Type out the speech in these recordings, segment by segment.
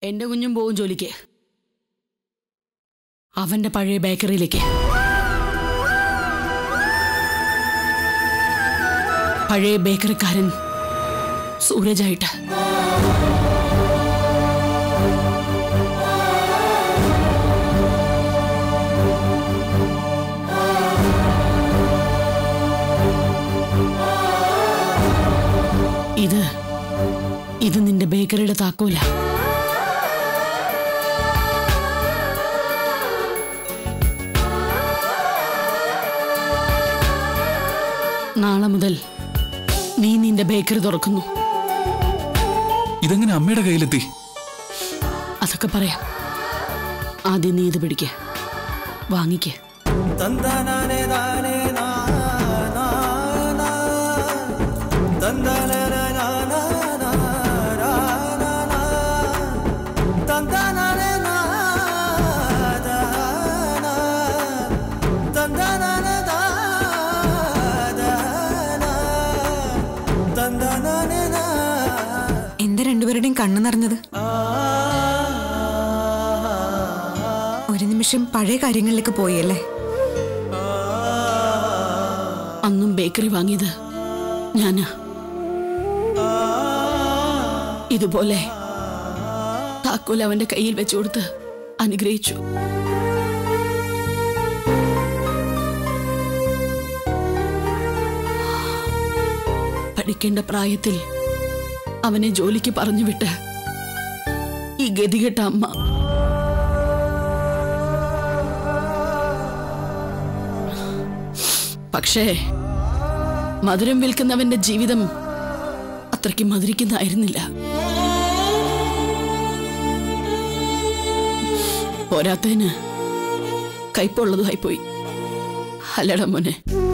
എന്റെ കുഞ്ഞും പോവും ജോലിക്ക് അവന്റെ പഴയ ബേക്കറിയിലേക്ക് പഴയ ബേക്കറിക്കാരൻ സൂരജായിട്ട് ഇത് ഇത് നിന്റെ ബേക്കറിയുടെ താക്കോല നാളെ മുതൽ നീ നിന്റെ ബേക്കറി തുറക്കുന്നു ഇതെങ്ങനെ അമ്മയുടെ കയ്യിലെത്തി അതൊക്കെ പറയാം ആദ്യം നീ ഇത് പിടിക്ക വാങ്ങിക്ക തന്താനാനേ താനേ നാ, നാ, നാ. തന്താനാനാ, നാ, നാ, നാ, നാ, നാ, നാ. തന്താനാനേ നാ, ദാ, നാ. തന്താനാനേ ദാ, ദാ, നാ. തന്താനാനേ നാ. എന്താ രണ്ടുപേരുടെയും കണ്ണു നിറഞ്ഞത് ഒരു നിമിഷം പഴയ കാര്യങ്ങളിലേക്ക് പോയല്ലേ അന്നും ബേക്കറി വാങ്ങിയത് ഞാനാ ഇതുപോലെ താക്കോൽ അവന്റെ കയ്യിൽ വെച്ചു കൊടുത്ത് അനുഗ്രഹിച്ചു പഠിക്കേണ്ട പ്രായത്തിൽ അവനെ ജോലിക്ക് പറഞ്ഞു വിട്ട് ഈ ഗതികെട്ട അമ്മ പക്ഷേ മധുരം വിൽക്കുന്നവന്റെ ജീവിതം അത്രയ്ക്ക് മധുരിക്കുന്നതായിരുന്നില്ല പോരാത്തതിന് കയ്പുള്ളതുമായി പോയി അല്ലട മോനെ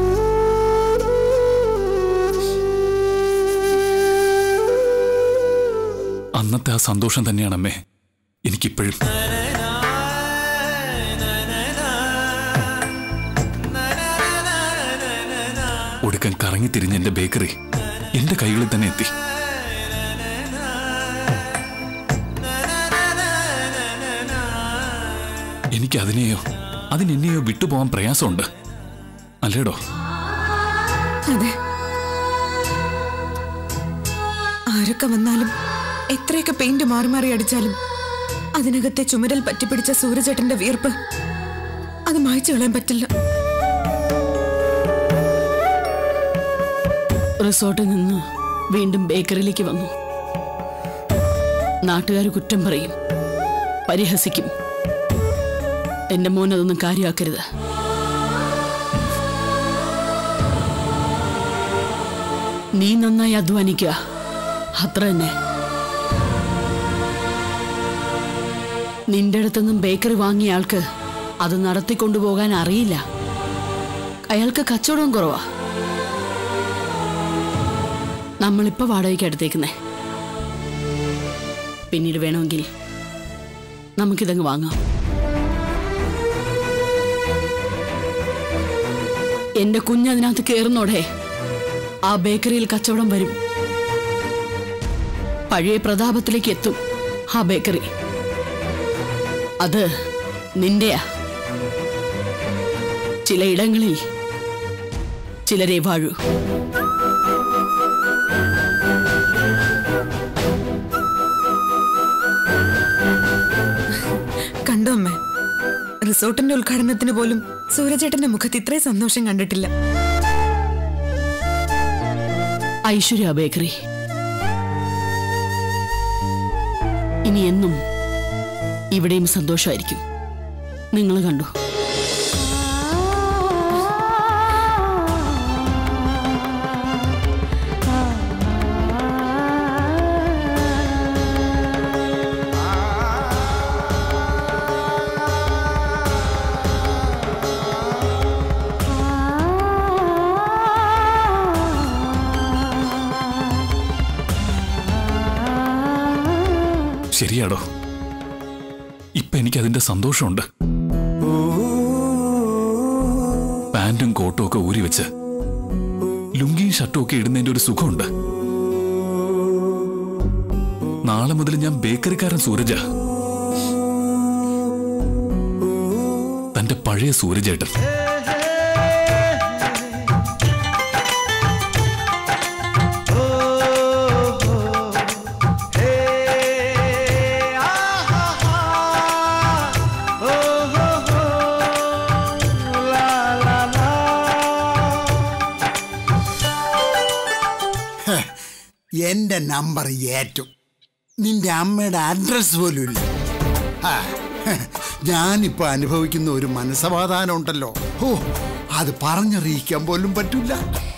അന്നത്തെ ആ സന്തോഷം തന്നെയാണ് അമ്മേ എനിക്കിപ്പോഴും ഒടുക്കം കറങ്ങി തിരിഞ്ഞ എന്റെ ബേക്കറി എന്റെ കൈകളിൽ തന്നെ എത്തി എനിക്ക് അതിനെയോ അതിനെന്നെയോ വിട്ടുപോകാൻ പ്രയാസമുണ്ട് അല്ലേടോ അതെ ആരൊക്കെ വന്നാലും എത്രയൊക്കെ പെയിന്റ് മാറി മാറി അടിച്ചാലും അതിനകത്തെ ചുമരൽ പറ്റിപ്പിടിച്ച സൂര്യചേട്ടന്റെ വിയർപ്പ് അത് മായ്ച്ചു കളയാൻ പറ്റില്ല റിസോർട്ടിൽ നിന്ന് വീണ്ടും ബേക്കറിയിലേക്ക് വന്നു നാട്ടുകാർ കുറ്റം പറയും പരിഹസിക്കും എന്റെ മോൻ അതൊന്നും കാര്യമാക്കരുത് നീ നന്നായി അധ്വാനിക്കുക അത്ര തന്നെ നിന്റെ അടുത്തുനിന്നും ബേക്കറി വാങ്ങിയ ആൾക്ക് അത് നടത്തിക്കൊണ്ടുപോകാൻ അറിയില്ല അയാൾക്ക് കച്ചവടം കുറവാ നമ്മളിപ്പോ വാടകയ്ക്ക് എടുത്തേക്കുന്നേ പിന്നീട് വേണമെങ്കിൽ നമുക്കിതങ്ങ് വാങ്ങാം എന്റെ കുഞ്ഞതിനകത്ത് കയറുന്നോടെ ആ ബേക്കറിയിൽ കച്ചവടം വരും പഴയ പ്രതാപത്തിലേക്ക് എത്തും ആ ബേക്കറി അത് നിന്റെയാ ചിലയിടങ്ങളിൽ ചിലരെ വാഴൂ കണ്ടോ അമ്മേ റിസോർട്ടിന്റെ ഉദ്ഘാടനത്തിന് പോലും സൂര്യചേട്ടന്റെ മുഖത്ത് ഇത്രയും സന്തോഷം കണ്ടിട്ടില്ല ഐശ്വര്യ ബേക്കറി ഇനി എന്നും ഇവിടെയും സന്തോഷമായിരിക്കും നിങ്ങൾ കണ്ടു ശരിയാടോ ഇപ്പൊ എനിക്ക് അതിന്റെ സന്തോഷമുണ്ട് പാന്റും കോട്ടും ഒക്കെ ഊരി വെച്ച് ലുങ്കിയും ഷർട്ടും ഒക്കെ ഇടുന്നതിന്റെ ഒരു സുഖമുണ്ട് നാളെ മുതൽ ഞാൻ ബേക്കറിക്കാരൻ സൂരജ തന്റെ പഴയ സൂരജേട്ടൻ എന്റെ നമ്പർ ഏറ്റു നിന്റെ അമ്മയുടെ അഡ്രസ് പോലും ഇല്ല ആ, ഞാനിപ്പോ അനുഭവിക്കുന്ന ഒരു മനസമാധാനം ഉണ്ടല്ലോ ഓ അത് പറഞ്ഞറിയിക്കാൻ പോലും പറ്റില്ല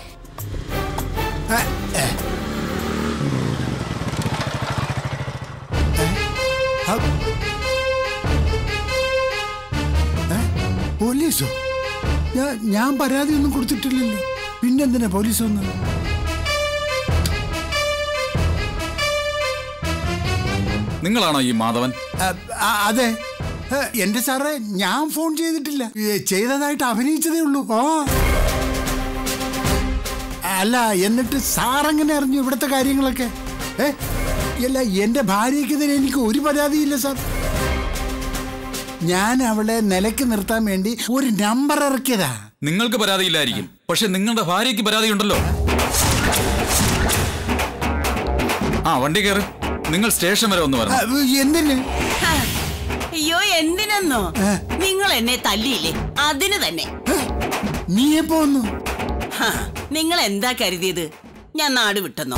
പോലീസോ ഞാൻ- ഞാൻ പരാതി ഒന്നും കൊടുത്തിട്ടില്ലല്ലോ പിന്നെന്തിനാ പോലീസ് വന്നത് നിങ്ങളാണോ ഈ മാധവൻ ആ, ആ, അതെ ആ, എന്റെ സാറേ ഞാൻ ഫോൺ ചെയ്തിട്ടില്ല ഏ, ചെയ്തതായിട്ട് അഭിനയിച്ചതേ ഉള്ളൂ ഓ അല്ല എന്നിട്ട് സാറെങ്ങനെ അറിഞ്ഞു ഇവിടുത്തെ കാര്യങ്ങളൊക്കെ ഏ അല്ല എന്റെ ഭാര്യയ്ക്കെതിരെ എനിക്ക് ഒരു പരാതിയില്ല സാർ ഞാൻ അവളെ നിലയ്ക്ക് നിർത്താൻ വേണ്ടി ഒരു നമ്പർ ഇറക്കിയതാ നിങ്ങൾക്ക് പരാതിയില്ലായിരിക്കും പക്ഷെ നിങ്ങളുടെ ഭാര്യയ്ക്ക് പരാതിയുണ്ടല്ലോ ആ വണ്ടി കയറി നിങ്ങൾ സ്റ്റേഷൻ വരെ ഒന്ന് ആ, വരണം എന്തിന് ഹ, അയ്യോ എന്തിനെന്നോ നിങ്ങൾ എന്നെ തല്ലിയില്ലേ അതിന് തന്നെ നീ എപ്പോ വന്നു ഹ, നിങ്ങൾ എന്താ കരുതിയത് ഞാൻ നാട് വിട്ടെന്നോ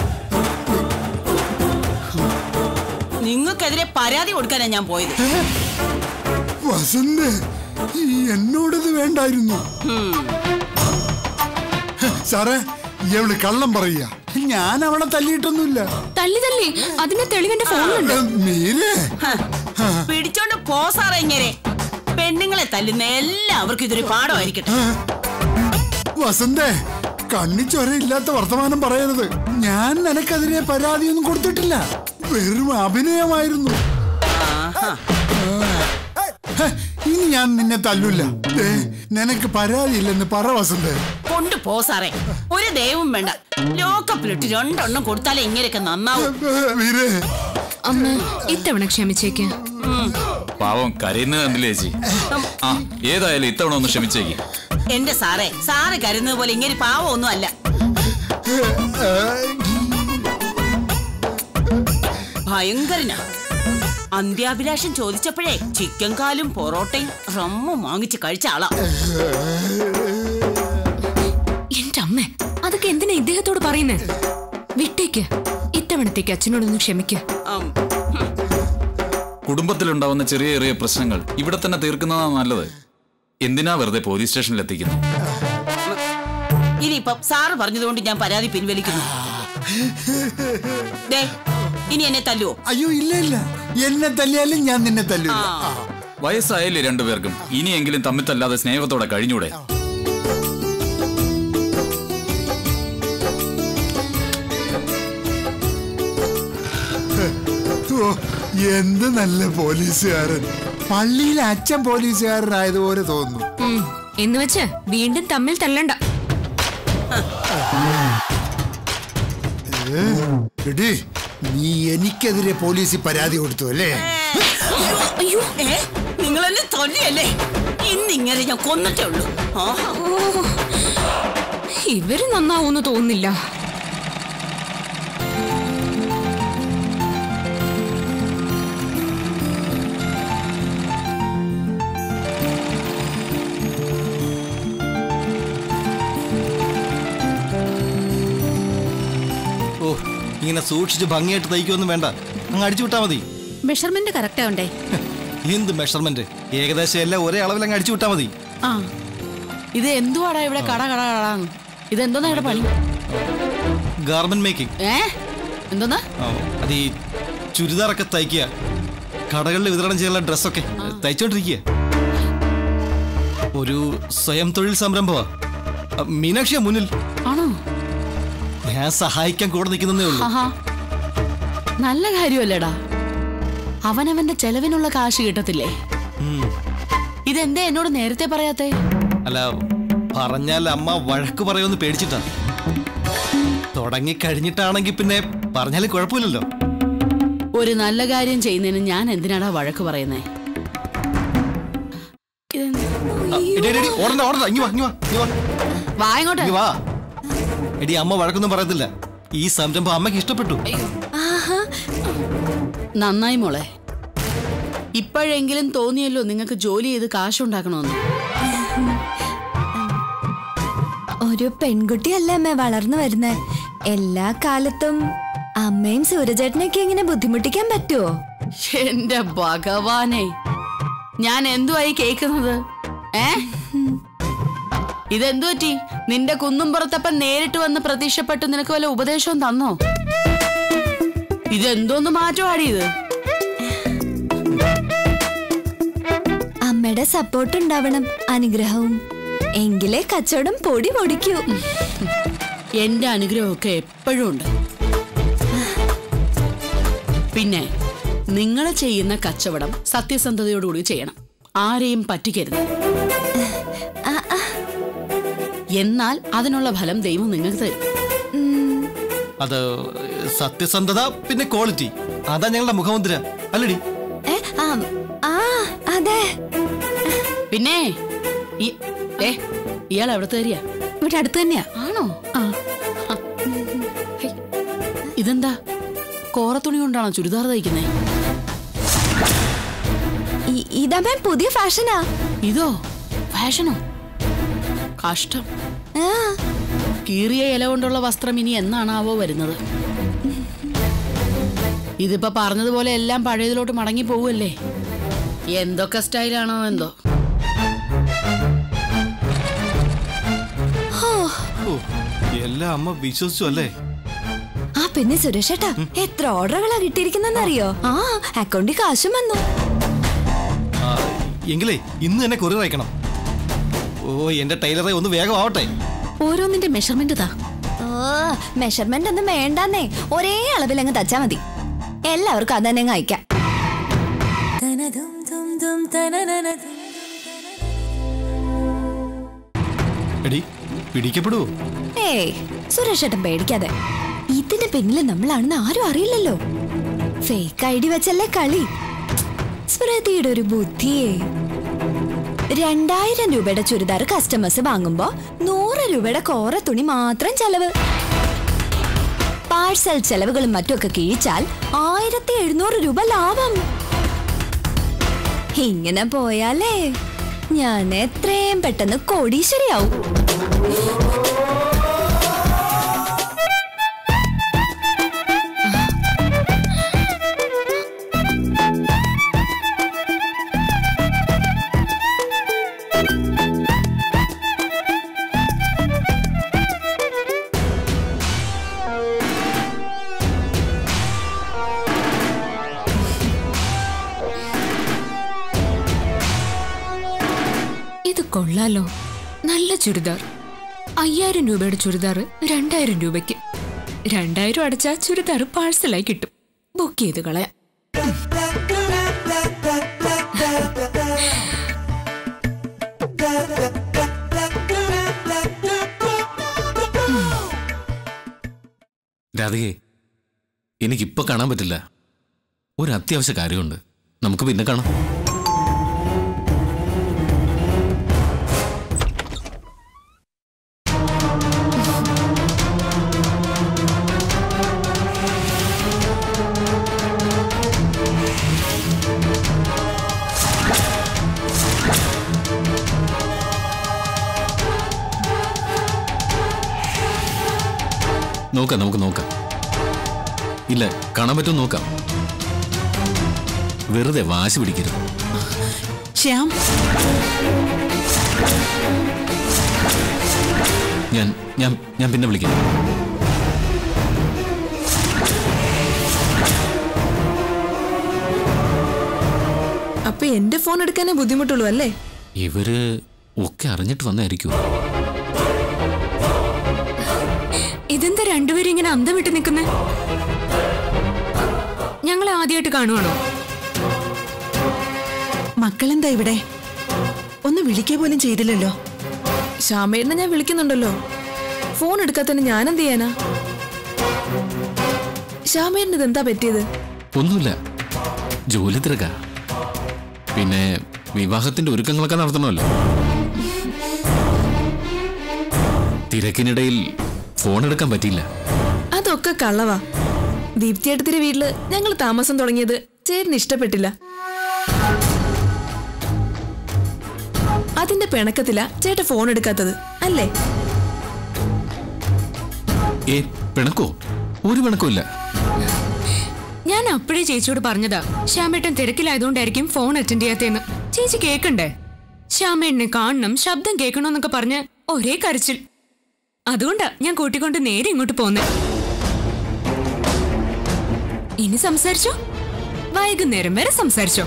നിങ്ങൾക്കെതിരെ പരാതി കൊടുക്കാനാ ഞാൻ പോയത് വസന്ത് ഈ എന്നോടത് വേണ്ടായിരുന്നു സാറേ ഇവള് കള്ളം പറയുക ഞാൻ അവളെ തല്ലിയിട്ടൊന്നുമില്ല തല്ലി തല്ലി അതിന്റെ തെളിവെന്റെ ഫോണിലുണ്ട് മീരേ ഹ, പിടിച്ചോണ്ട് പോ സാറേ ഇങ്ങനെ പെണ്ണുങ്ങളെ തല്ലുന്ന എല്ലാവർക്കും ഇതൊരു പാഠമായിരിക്കട്ടെ വസന്തേ കണ്ണിച്ചൊരയില്ലാത്ത വർത്തമാനം പറയരുത് ഞാൻ നിനക്കെതിരെ പരാതിയൊന്നും കൊടുത്തിട്ടില്ല വെറും അഭിനയമായിരുന്നു ആഹാ. ഹെ, ഇനി ഞാൻ നിന്നെ തല്ലൂല ദേ, നിനക്ക് പരാതിയില്ലെന്ന് പറ വസന്തേ കൊണ്ട് പോ സാറേ ഒരു ദൈവം വേണ്ട ലോക്കപ്പിലിട്ട് രണ്ടെണ്ണം കൊടുത്താലേ ഇങ്ങനെയൊക്കെ നന്നാവും വീരേ അമ്മ ഇത്തവണ ക്ഷമിച്ചേക്ക് പാവം കരയുന്നത് കണ്ടില്ലേ ചേച്ചി ആ ഏതായാലും ഇത്തവണ ഒന്ന് ക്ഷമിച്ചേക്ക് എന്റെ സാറേ സാറ് കരുന്നത് പോലെ ഇങ്ങനെ പാവമൊന്നും അല്ല ഭയങ്കരനാ അന്ത്യാഭിലാഷം ചോദിച്ചപ്പോഴേ ചിക്കൻ കാലും പൊറോട്ടയും റമ്മും വാങ്ങിച്ച് കഴിച്ച ആളാ എന്റെ അമ്മ അതൊക്കെ എന്തിനാ ഇദ്ദേഹത്തോട് പറയുന്നേ വിട്ടേക്ക് ഇത്തവണത്തേക്ക് അച്ഛനോടൊന്ന് ക്ഷമിക്ക് ആം. കുടുംബത്തിലുണ്ടാവുന്ന ചെറിയ ചെറിയ പ്രശ്നങ്ങൾ ഇവിടെ തന്നെ തീർക്കുന്നതാണ് നല്ലത് എന്തിനാ വെറുതെ പോലീസ് സ്റ്റേഷനിൽ എത്തിക്കുന്നത് ഇനിയിപ്പം സാറ് പറഞ്ഞതുകൊണ്ട് ഞാൻ പരാതി പിൻവലിക്കുന്നു ദേ ഇനി എന്നെ തല്ലുവോ അയ്യോ ഇല്ല ഇല്ല എന്നെ തല്ലിയാലും ഞാൻ നിന്നെ തല്ലൂല ആ. വയസ്സായില്ലേ രണ്ടുപേർക്കും ഇനിയെങ്കിലും തമ്മിൽ തല്ലാതെ സ്നേഹത്തോടെ കഴിഞ്ഞൂടെ ഓ, എന്ത് നല്ല പോലീസുകാരൻ പള്ളിയിലെ അച്ഛൻ പോലീസുകാരനായതുപോലെ തോന്നുന്നു ഉം, എന്ന് വെച്ച് വീണ്ടും തമ്മിൽ തല്ലണ്ട എടി നീ എനിക്കെതിരെ പോലീസിൽ പരാതി കൊടുത്തു അല്ലേ അയ്യോ ഏ നിങ്ങൾ എന്നെ തൊല്ലിയല്ലേ ഇന്നിങ്ങനെ ഞാൻ കൊന്നിട്ടേ ഉള്ളൂ ആഹാ. ഇവര് നന്നാവൂന്ന് തോന്നുന്നില്ല ഓ ഇങ്ങനെ സൂക്ഷിച്ച് ഭംഗിയായിട്ട് തയ്ക്കൊന്നും വേണ്ട അങ്ങ് അടിച്ചു വിട്ടാ മതി മെഷർമെന്റ് കറക്റ്റ് ആവണ്ടേ എന്ത് മെഷർമെന്റ് ഏകദേശം എല്ലാം ഒരേ അളവിൽ അങ്ങ് അടിച്ചു വിട്ടാ മതി ആ ഇത് എന്തുവാടാ ഇവിടെ കട കട കടാന്ന് ഇതെന്തോന്നാ ഇവിടെ പണി ഗാർമെന്റ് മേക്കിംഗ് ഏ എന്തോന്നാ അത് ഈ ചുരിദാറൊക്കെ തയ്ക്കുക കടകളിൽ വിതരണം ചെയ്യാനുള്ള ഡ്രസ്സൊക്കെ തയ്ച്ചോണ്ടിരിക്കുക ഒരു സ്വയം തൊഴിൽ സംരംഭമാ അ, മീനാക്ഷിയാ മുന്നിൽ ആണോ ഞാൻ സഹായിക്കാൻ കൂടെ നിൽക്കുന്നതേ ഉള്ളൂ ആഹാ നല്ല കാര്യമല്ലേടാ അവനവന്റെ ചെലവിനുള്ള കാശ് കിട്ടത്തില്ലേ ഉം. ഇതെന്തേ എന്നോട് നേരത്തെ പറയാത്തേ അല്ല പറഞ്ഞാൽ അമ്മ വഴക്ക് പറയുമെന്ന് പേടിച്ചിട്ടാ തുടങ്ങി കഴിഞ്ഞിട്ടാണെങ്കിൽ പിന്നെ പറഞ്ഞാലും കുഴപ്പമില്ലല്ലോ ഒരു നല്ല കാര്യം ചെയ്യുന്നതിന് ഞാൻ എന്തിനാടാ വഴക്ക് പറയുന്നേ ഇതെന്ത് എടി, എടി, എടി, ഓടണ്ട ഓടണ്ട ഇങ്ങി വാ ഇങ്ങി വാ ഇങ്ങി വാ വാ ഇങ്ങോട്ട് ഇങ്ങി വാ എടി അമ്മ വഴക്കൊന്നും പറയത്തില്ല ഈ സംരംഭം അമ്മയ്ക്ക് ഇഷ്ടപ്പെട്ടു നന്നായി മോളെ ഇപ്പോഴെങ്കിലും തോന്നിയല്ലോ നിങ്ങൾക്ക് ജോലി ചെയ്ത് കാശുണ്ടാക്കണമെന്ന് ഒരു പെൺകുട്ടിയല്ല അമ്മ വളർന്നു വരുന്നേ എല്ലാ കാലത്തും അമ്മയും സൂരജേട്ടനൊക്കെ ഇങ്ങനെ ബുദ്ധിമുട്ടിക്കാൻ പറ്റുമോ എന്റെ ഭഗവാനെ ഞാൻ എന്തുവായി കേക്കുന്നത് ഏ ഇതെന്തു പറ്റി നിന്റെ കുന്നുംപുറത്തപ്പൻ നേരിട്ട് വന്ന് പ്രതീക്ഷപ്പെട്ടു നിനക്ക് വല്ല ഉപദേശവും തന്നോ ഇതെന്തോന്ന് മാറ്റമാടി ഇത് അമ്മയുടെ സപ്പോർട്ട് ഉണ്ടാവണം അനുഗ്രഹവും എങ്കിലേ കച്ചവടം പൊടി പൊടിക്കൂ എന്റെ അനുഗ്രഹമൊക്കെ എപ്പോഴും ഉണ്ട് പിന്നെ നിങ്ങൾ ചെയ്യുന്ന കച്ചവടം സത്യസന്ധതയോടുകൂടി ചെയ്യണം ആരെയും പറ്റിക്കരുത് ആ, ആ, എന്നാൽ അതിനുള്ള ഫലം ദൈവം നിങ്ങൾക്ക് തരും ഉം, അത് സത്യസന്ധത പിന്നെ ക്വാളിറ്റി അതാ ഞങ്ങളുടെ മുഖമുദ്ര അല്ലടി ഏ, ആ, ആ അതെ പിന്നെ ഈ- ഏ ഇയാൾ എവിടത്തെ തരിക ഇവിടെ അടുത്ത് തന്നെയാ ആണോ ആ ഹൈ. ഇതെന്താ കോറത്തുണി കൊണ്ടാണോ ചുരിദാർ തയ്ക്കുന്നത് ഇ- ഇതമ്മ പുതിയ ഫാഷനാ ഇതോ ഫാഷനോ കഷ്ടം ആ, കീറിയ ഇല കൊണ്ടുള്ള വസ്ത്രം ഇനി എന്നാണാവോ വരുന്നത് ഇതിപ്പോ പറഞ്ഞതുപോലെ എല്ലാം പഴയതിലോട്ട് മടങ്ങി പോവല്ലേ എന്തൊക്കെ സ്റ്റൈലാണോ എന്തോ ഹോ, ഓ എല്ലാം അമ്മ വിശ്വസിച്ചു അല്ലേ ആ പിന്നെ സുരേഷേട്ടാ എത്ര ഓർഡറുകളാ കിട്ടിയിരിക്കുന്നെന്നറിയോ ആ അക്കൗണ്ടിൽ കാശും വന്നു ആ, എങ്കിലേ ഇന്ന് തന്നെ കൊറിയർ അയക്കണം ഓ എന്റെ ടൈലറെ ഒന്ന് വേഗം ആവട്ടെ ഓരോന്നിന്റെ മെഷർമെന്റ് താ ഓ മെഷർമെന്റ് ഒന്നും വേണ്ടാന്നേ ഒരേ അളവിൽ അങ്ങ് തച്ചാ മതി എല്ലാവർക്കും അത് തന്നെ അങ്ങ് അയക്കാം എടി പിടിക്കപ്പെടുവോ ഏയ് സുരേഷേട്ടൻ പേടിക്കാതെ ഇതിന്റെ പിന്നില് നമ്മളാണെന്ന് ആരും അറിയില്ലല്ലോ ഫേക്ക് ഐ ഡി വെച്ചല്ലേ കളി സ്മൃതിയുടെ ഒരു ബുദ്ധിയേ രണ്ടായിരം രൂപയുടെ ചുരിദാർ കസ്റ്റമേഴ്സ് വാങ്ങുമ്പോ നൂറ് രൂപയുടെ കോറ തുണി മാത്രം ചെലവ് പാഴ്സൽ ചെലവുകളും മറ്റുമൊക്കെ കിഴിച്ചാൽ ആയിരത്തി എഴുന്നൂറ് രൂപ ലാഭം ഇങ്ങനെ പോയാലേ ഞാൻ എത്രയും പെട്ടെന്ന് കോടീശ്വരിയാവും ഇത് കൊള്ളാലോ നല്ല ചുരിദാർ അയ്യായിരം രൂപയുടെ ചുരിദാർ രണ്ടായിരം രൂപയ്ക്ക് രണ്ടായിരം അടച്ചാൽ ചുരിദാർ പാഴ്സലായി കിട്ടും ബുക്ക് ചെയ്ത് കളയാം രാധികേ എനിക്കിപ്പോ കാണാൻ പറ്റില്ല ഒരു അത്യാവശ്യ കാര്യമുണ്ട് നമുക്ക് പിന്നെ കാണാം നോക്കാം നമുക്ക് നോക്കാം ഇല്ല കാണാൻ പറ്റുമോ നോക്കാം വെറുതെ വാശി പിടിക്കരുത് ശ്യാം ഞാൻ ഞാൻ ഞാൻ പിന്നെ വിളിക്കാം അപ്പൊ എന്റെ ഫോൺ എടുക്കാനേ ബുദ്ധിമുട്ടുള്ളൂ അല്ലേ ഇവര് ഒക്കെ അറിഞ്ഞിട്ട് വന്നായിരിക്കും ഇതെന്താ രണ്ടുപേരും ഇങ്ങനെ അന്തം വിട്ട് നിൽക്കുന്നേ ഞങ്ങൾ ആദ്യമായിട്ട് കാണുവാണോ മക്കളെന്താ ഇവിടെ ഒന്ന് വിളിക്കുക പോലും ചെയ്തില്ലല്ലോ ശ്യാമേട്ടനെ ഞാൻ വിളിക്കുന്നുണ്ടല്ലോ ഫോൺ എടുക്കാത്തന്നെ ഞാൻ എന്ത് ചെയ്യാനാ ശ്യാമേട്ടന് ഇതെന്താ പറ്റിയത് ഒന്നുമില്ല ജോലി തിരക്ക പിന്നെ വിവാഹത്തിന്റെ ഒരുക്കങ്ങളൊക്കെ നടത്തണമല്ലോ തിരക്കിനിടയിൽ ഫോൺ എടുക്കാൻ പറ്റിയില്ല അതൊക്കെ കള്ളവാ ദീപ്തിയേട്ടത്തിന്റെ വീട്ടില് ഞങ്ങൾ താമസം തുടങ്ങിയത് ചേട്ടന് ഇഷ്ടപ്പെട്ടില്ല അതിന്റെ പിണക്കത്തില ചേട്ടൻ ഫോൺ എടുക്കാത്തത് അല്ലേ ഏ പിണക്കോ ഒരു പിണക്കവും ഇല്ല ഞാൻ അപ്പോഴേ ചേച്ചിയോട് പറഞ്ഞതാ ശ്യാമേട്ടൻ തിരക്കിലായതുകൊണ്ടായിരിക്കും ഫോൺ അറ്റൻഡ് ചെയ്യാത്തേന്ന് ചേച്ചി കേക്കണ്ടേ ശ്യാമേട്ടനെ കാണണം ശബ്ദം കേൾക്കണമെന്നൊക്കെ പറഞ്ഞ് ഒരേ കരച്ചിൽ അതുകൊണ്ടാ ഞാൻ കൂട്ടിക്കൊണ്ട് നേരെ ഇങ്ങോട്ട് പോന്നെ ഇനി സംസാരിച്ചോ വൈകുന്നേരം വരെ സംസാരിച്ചോ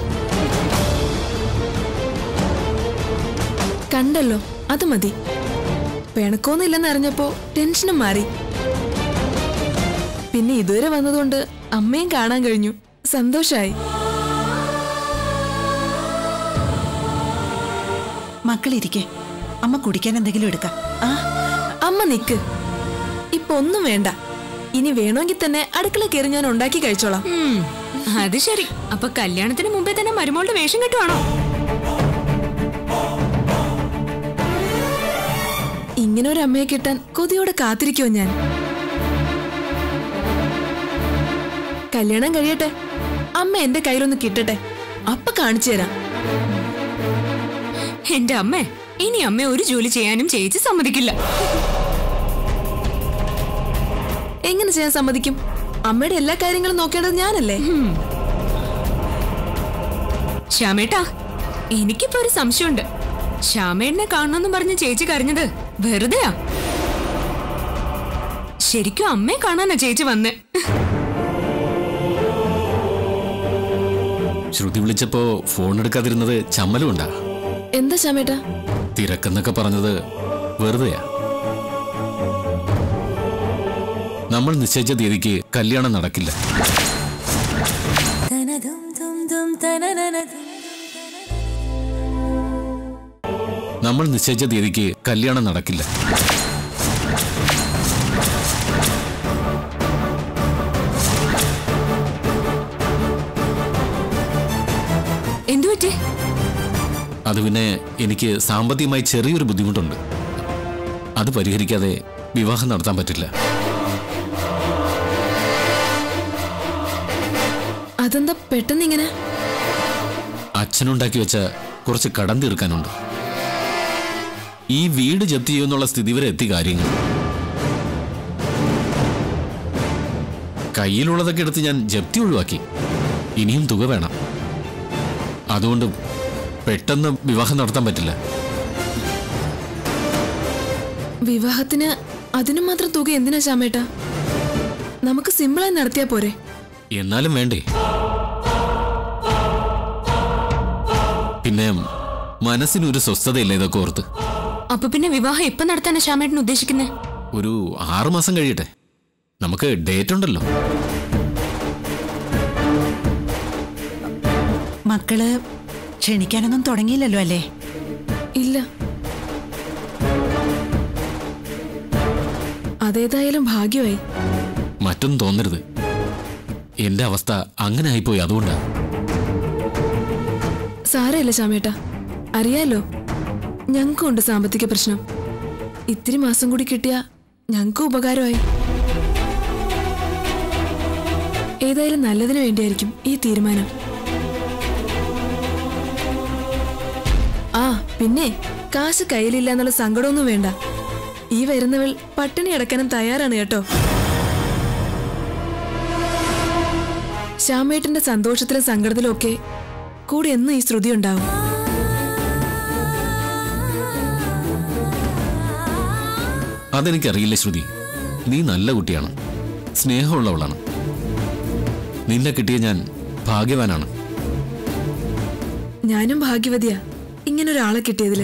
കണ്ടല്ലോ അത് മതി പിണക്കോന്നില്ലെന്ന് അറിഞ്ഞപ്പോ ടെൻഷനും മാറി പിന്നെ ഇതുവരെ വന്നതുകൊണ്ട് അമ്മയും കാണാൻ കഴിഞ്ഞു സന്തോഷായി മക്കളിരിക്കെ അമ്മ കുടിക്കാൻ എന്തെങ്കിലും എടുക്കാം ആ അമ്മ നിക്ക് ഇപ്പൊ ഒന്നും വേണ്ട ഇനി വേണമെങ്കിൽ തന്നെ അടുക്കള കയറി ഞാൻ ഉണ്ടാക്കി കഴിച്ചോളാം ഉം, അത് ശരി അപ്പൊ കല്യാണത്തിന് മുമ്പേ തന്നെ മരുമോളുടെ വേഷം കെട്ടുവാണോ ഇങ്ങനെ ഒരു അമ്മയെ കിട്ടാൻ കൊതിയോടെ കാത്തിരിക്കുമോ ഞാൻ കല്യാണം കഴിയട്ടെ അമ്മ എന്റെ കയ്യിലൊന്ന് കിട്ടട്ടെ അപ്പൊ കാണിച്ചു തരാം എന്റെ അമ്മേ ഇനി അമ്മ ഒരു ജോലി ചെയ്യാനും ചേച്ചി സമ്മതിക്കില്ല എങ്ങനെ ചെയ്യാൻ സമ്മതിക്കും അമ്മയുടെ എല്ലാ കാര്യങ്ങളും നോക്കേണ്ടത് ഞാനല്ലേ ശ്യാമേട്ടാ എനിക്കിപ്പോ ഒരു സംശയമുണ്ട് ശ്യാമേട്ടനെ കാണണമെന്ന് പറഞ്ഞ് ചേച്ചി കരഞ്ഞത് വെറുതെയാ ശരിക്കും അമ്മയെ കാണാനാ ചേച്ചി വന്നേ ശ്രുതി വിളിച്ചപ്പോ ഫോൺ എടുക്കാതിരുന്നത് ചമ്മലുണ്ടാ എന്താ ശ്യാമേട്ടാ തിരക്കെന്നൊക്കെ പറഞ്ഞത് വെറുതെയാ നമ്മൾ നിശ്ചയിച്ച തീയതിക്ക് കല്യാണം നടക്കില്ല നമ്മൾ നിശ്ചയിച്ച തീയതിക്ക് കല്യാണം നടക്കില്ല എന്തു പറ്റി അത് പിന്നെ എനിക്ക് സാമ്പത്തികമായി ചെറിയൊരു ബുദ്ധിമുട്ടുണ്ട് അത് പരിഹരിക്കാതെ വിവാഹം നടത്താൻ പറ്റില്ല അതെന്താ പെട്ടെന്ന് ഇങ്ങനെ അച്ഛനുണ്ടാക്കി വെച്ച കുറച്ച് കടം തീർക്കാനുണ്ട് ഈ വീട് ജപ്തി ചെയ്യുന്നുള്ള സ്ഥിതി വരെ എത്തി കാര്യങ്ങൾ കയ്യിലുള്ളതൊക്കെ എടുത്ത് ഞാൻ ജപ്തി ഒഴിവാക്കി ഇനിയും തുക വേണം അതുകൊണ്ട് പെട്ടെന്ന് വിവാഹം നടത്താൻ പറ്റില്ല വിവാഹത്തിന് അതിനു മാത്രം തുക എന്തിനാ ശ്യാമേട്ടാ നമുക്ക് സിമ്പിളായി നടത്തിയാ പോരെ എന്നാലും വേണ്ടേ പിന്നെ മനസ്സിനൊരു സ്വസ്ഥതയില്ല ഇതൊക്കെ ഓർത്ത് അപ്പൊ പിന്നെ വിവാഹം എപ്പോ നടത്താനാ ശ്യാമേട്ടൻ ഉദ്ദേശിക്കുന്നേ ഒരു ആറു മാസം കഴിയട്ടെ നമുക്ക് ഡേറ്റ് ഉണ്ടല്ലോ മക്കള് ക്ഷണിക്കാനൊന്നും തുടങ്ങിയില്ലല്ലോ അല്ലേ ഇല്ല അതേതായാലും ഭാഗ്യമായി മറ്റൊന്നും തോന്നരുത് എന്റെ അവസ്ഥ അങ്ങനെ ആയിപ്പോയി അതുകൊണ്ടാ സാരമില്ല ശ്യാമേട്ടാ അറിയാലോ ഞങ്ങൾക്കും ഉണ്ട് സാമ്പത്തിക പ്രശ്നം ഇത്തിരി മാസം കൂടി കിട്ടിയ ഞങ്ങൾക്കും ഉപകാരമായി ഏതായാലും നല്ലതിനു വേണ്ടിയായിരിക്കും ഈ തീരുമാനം ആ പിന്നെ കാശ് കയ്യിലില്ല എന്നുള്ള സങ്കടമൊന്നും വേണ്ട ഈ വരുന്നവൾ പട്ടിണി അടക്കാനും തയ്യാറാണ് കേട്ടോ ശ്യാമേട്ടന്റെ സന്തോഷത്തിലും സങ്കടത്തിലും ഒക്കെ കൂടെ എന്നും ഈ ശ്രുതി ഉണ്ടാവും അതെനിക്കറിയില്ല ശ്രുതി നീ നല്ല കുട്ടിയാണ് സ്നേഹമുള്ളവളാണ് നിന്നെ കിട്ടിയ ഞാൻ ഭാഗ്യവാനാണ് ഞാനും ഭാഗ്യവതിയാ ഇങ്ങനൊരാളെ കിട്ടിയതില്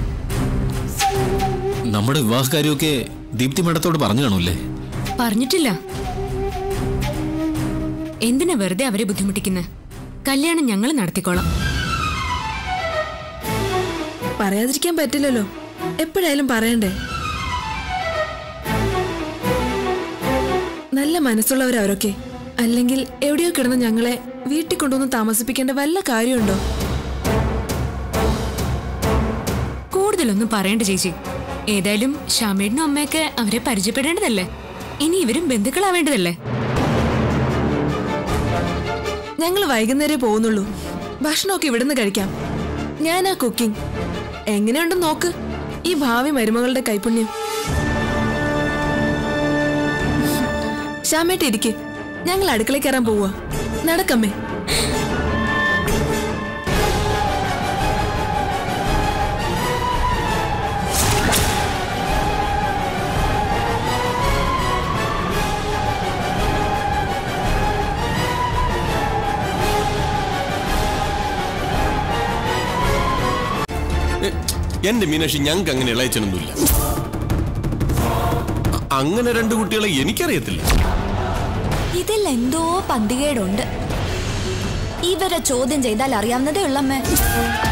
നമ്മുടെ വിവാഹകാര്യമൊക്കെ ദീപ്തി മേഡത്തോട് പറഞ്ഞു കാണൂല്ലേ പറഞ്ഞിട്ടില്ല എന്തിനാ വെറുതെ അവരെ ബുദ്ധിമുട്ടിക്കുന്നത് കല്യാണം ഞങ്ങൾ നടത്തിക്കോളാം പറയാതിരിക്കാൻ പറ്റില്ലല്ലോ എപ്പോഴായാലും പറയണ്ടേ നല്ല മനസ്സുള്ളവരവരൊക്കെ അല്ലെങ്കിൽ എവിടെയോ കിടന്ന് ഞങ്ങളെ വീട്ടിൽ കൊണ്ടുവന്ന് താമസിപ്പിക്കേണ്ട വല്ല കാര്യമുണ്ടോ കൂടുതലൊന്നും പറയണ്ട ചേച്ചി ഏതായാലും ശ്യാമേട്ടനും അമ്മയൊക്കെ അവരെ പരിചയപ്പെടേണ്ടതല്ലേ ഇനി ഇവരും ബന്ധുക്കളാവേണ്ടതല്ലേ ഞങ്ങൾ വൈകുന്നേരം പോകുന്നുള്ളൂ ഭക്ഷണമൊക്കെ ഇവിടുന്ന് കഴിക്കാം ഞാനാ കുക്കിംഗ് എങ്ങനെയുണ്ടെന്ന് നോക്ക് ഈ ഭാവി മരുമകളുടെ കൈപുണ്യം ശ്യാമേട്ട ഇരിക്കെ ഞങ്ങൾ അടുക്കളയിൽ കയറാൻ പോവാ നടക്കമ്മേ എ, എന്റെ മീനാക്ഷി ഞങ്ങൾക്ക് അങ്ങനെ ഇളയച്ചനൊന്നുമില്ല അ- അങ്ങനെ രണ്ട് കുട്ടികളെ എനിക്കറിയത്തില്ല ഇതിൽ എന്തോ പന്തികേടുണ്ട് ഇവരെ ചോദ്യം ചെയ്താൽ അറിയാവുന്നതേ ഉള്ളമ്മേ